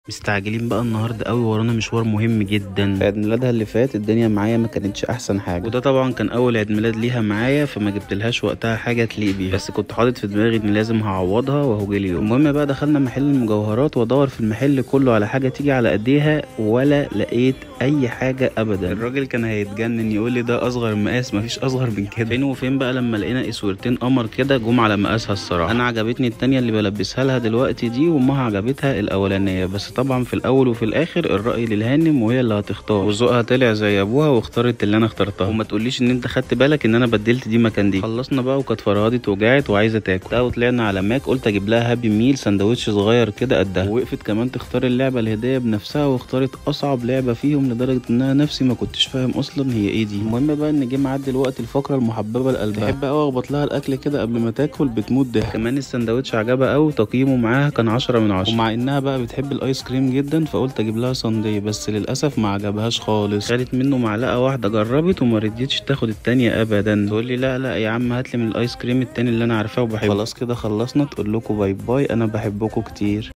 مستعجلين بقى النهارده قوي ورانا مشوار مهم جدا في عيد ميلادها اللي فات الدنيا معايا ما كانتش احسن حاجه وده طبعا كان اول عيد ميلاد ليها معايا فما جبتلهاش وقتها حاجه تليق بيها بس كنت حاطط في دماغي اني لازم هعوضها وهو جه اليوم المهم بقى دخلنا محل المجوهرات وادور في المحل كله على حاجه تيجي على ايديها ولا لقيت اي حاجه ابدا الراجل كان هيتجنن يقول لي ده اصغر مقاس مفيش اصغر من كده فين وفين بقى لما لقينا اسورتين قمر كده جم على مقاسها الصراحه انا عجبتني التانية اللي بلبسها لها دلوقتي دي وامها عجبتها الاولانيه بس طبعا في الاول وفي الاخر الراي للهانم وهي اللي هتختار وذوقها طلع زي ابوها واختارت اللي انا اخترتها وما تقوليش ان انت خدت بالك ان انا بدلت دي مكان دي خلصنا بقى وكانت فرهدت وجعت وعايزه تاكل بقى وطلعنا على ماك قلت اجيب لها هابي ميل سندوتش صغير كده قدها ووقفت كمان تختار اللعبه الهديه بنفسها واختارت اصعب لعبه فيهم لدرجه ان انا نفسي ما كنتش فاهم اصلا هي ايه دي المهم بقى ان جه معدي الوقت الفقره المحببه لقلبها بحب قوي اخبط لها الاكل كده قبل ما تاكل بتموت ضحك كمان السندوتش عجبها قوي تقييمه معاها كان 10 من 10 ومع انها بقى بتحب الايس كريم جدا فقلت اجيب لها صندوق بس للاسف ما عجبهاش خالص خدت منه معلقه واحده جربت وما رضيتش تاخد التانية ابدا تقول لي لا لا يا عم هات لي من الايس كريم التاني اللي انا عارفاه وبحبه خلاص كده خلصنا تقول لكم باي باي انا بحبكم كتير